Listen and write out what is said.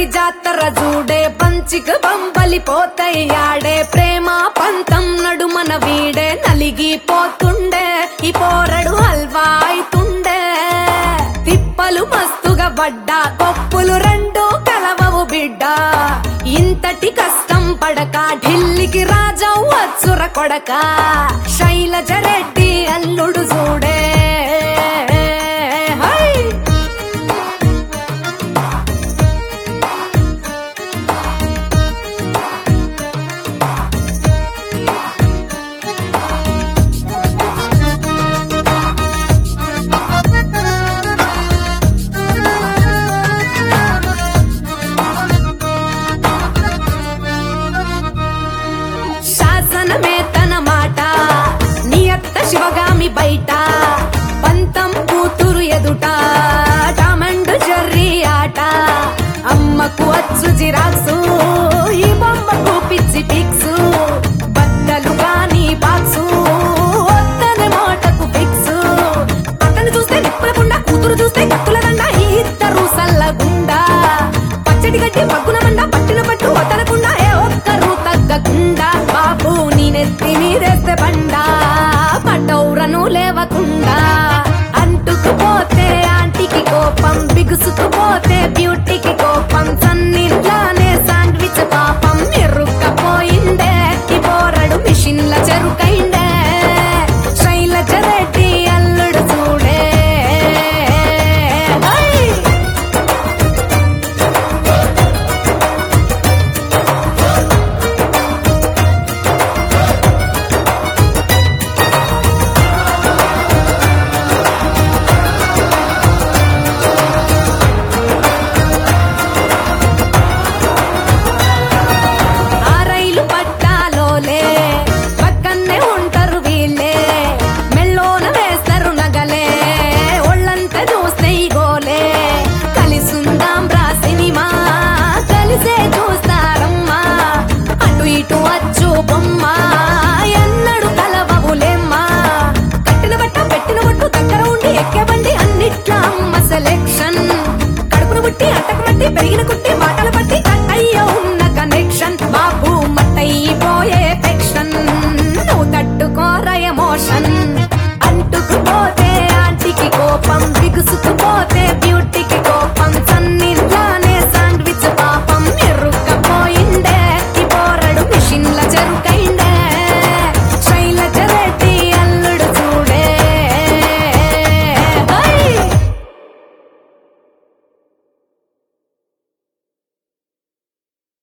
బంగారి జాతర చూడే పంచిక బంబలి పోతయ్యాడే ప్రేమ పంతం నడుమన వీడే నలిగిపోతుండే ఈ పోరడు హల్వా అయితుండే తిప్పలు మస్తుగా పడ్డా కొప్పులు రెండు కలవవు బిడ్డ ఇంతటి కష్టం పడక ఢిల్లీకి రాజా వచ్చుర కొడక శైలజ రెడ్డి అల్లుడు చూడే హై! శాసనమే తన మాట నియత్త శివగామి బయట పంతం కూతురు ఎదుట టామండ్ జర్రీ ఆట అమ్మకు అచ్చు జిరాక్సు ఈ బొమ్మకు పిచ్చి పిక్సు బట్టలు గాని బాక్సు వద్దనే మాటకు ఫిక్సు అతను చూస్తే నిప్పులకుండా కూతురు చూస్తే కత్తుల దండ ఈ ఇద్దరు సల్లగుండా పచ్చడి గడ్డి పగ్గున మండ పట్టిన పట్టు వదలకుండా ఏ ఒక్కరు తగ్గకుండా బాబు నీ నెత్తి మీరేస్తే బండ పటౌరను లేవకుండా అంటుకుపోతే ఆంటీకి కోపం బిగుసుకు